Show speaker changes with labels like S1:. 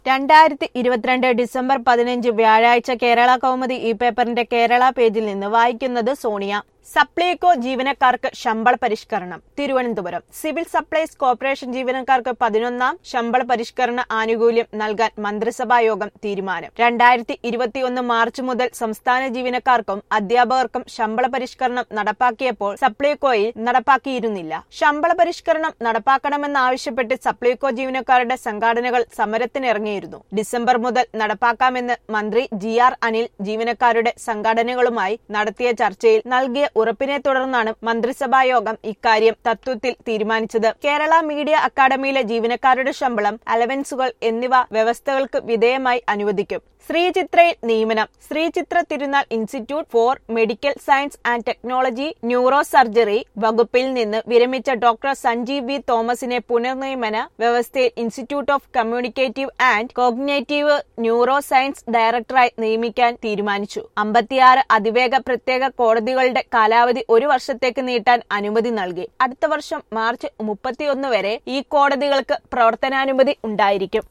S1: രണ്ടായിരത്തി ഇരുപത്തിരണ്ട് ഡിസംബർ പതിനഞ്ച് വ്യാഴാഴ്ച കേരള കൗമുദി ഈ പേപ്പറിന്റെ കേരള പേജിൽ നിന്ന് വായിക്കുന്നത് സോണിയ സപ്ലൈകോ ജീവനക്കാർക്ക് ശമ്പള പരിഷ്കരണം തിരുവനന്തപുരം സിവിൽ സപ്ലൈസ് കോർപ്പറേഷൻ ജീവനക്കാർക്ക് പതിനൊന്നാം ശമ്പള പരിഷ്കരണ ആനുകൂല്യം നൽകാൻ മന്ത്രിസഭാ യോഗം തീരുമാനം രണ്ടായിരത്തി ഇരുപത്തിയൊന്ന് മാർച്ച് മുതൽ സംസ്ഥാന ജീവനക്കാർക്കും അധ്യാപകർക്കും ശമ്പള പരിഷ്കരണം നടപ്പാക്കിയപ്പോൾ സപ്ലൈകോയിൽ നടപ്പാക്കിയിരുന്നില്ല ശമ്പള പരിഷ്കരണം നടപ്പാക്കണമെന്നാവശ്യപ്പെട്ട് സപ്ലൈകോ ജീവനക്കാരുടെ സംഘടനകൾ സമരത്തിനിറങ്ങിയിരുന്നു ഡിസംബർ മുതൽ നടപ്പാക്കാമെന്ന് മന്ത്രി ജി ആർ അനിൽ ജീവനക്കാരുടെ സംഘടനകളുമായി നടത്തിയ ചർച്ചയിൽ നൽകിയ ഉറപ്പിനെ തുടർന്നാണ് മന്ത്രിസഭാ യോഗം ഇക്കാര്യം തത്വത്തിൽ തീരുമാനിച്ചത് കേരള മീഡിയ അക്കാദമിയിലെ ജീവനക്കാരുടെ ശമ്പളം അലവൻസുകൾ എന്നിവ വ്യവസ്ഥകൾക്ക് വിധേയമായി അനുവദിക്കും ശ്രീചിത്രയിൽ നിയമനം Sree Chitra Thirunal institute for medical science and technology neuro surgery വകുപ്പിൽ നിന്ന് വിരമിച്ച ഡോക്ടർ സഞ്ജീവ് വി തോമസിനെ പുനർനിയമന വ്യവസ്ഥയിൽ institute of communicative and cognitive neuro science ഡയറക്ടറായി നിയമിക്കാൻ തീരുമാനിച്ചു അമ്പത്തിയാറ് അതിവേഗ പ്രത്യേക കോടതികളുടെ കാലാവധി ഒരു വർഷത്തേക്ക് നീട്ടാൻ അനുമതി നൽകി അടുത്ത വർഷം മാർച്ച് മുപ്പത്തിയൊന്ന് വരെ ഈ കോടതികൾക്ക് പ്രവർത്തനാനുമതി ഉണ്ടായിരിക്കും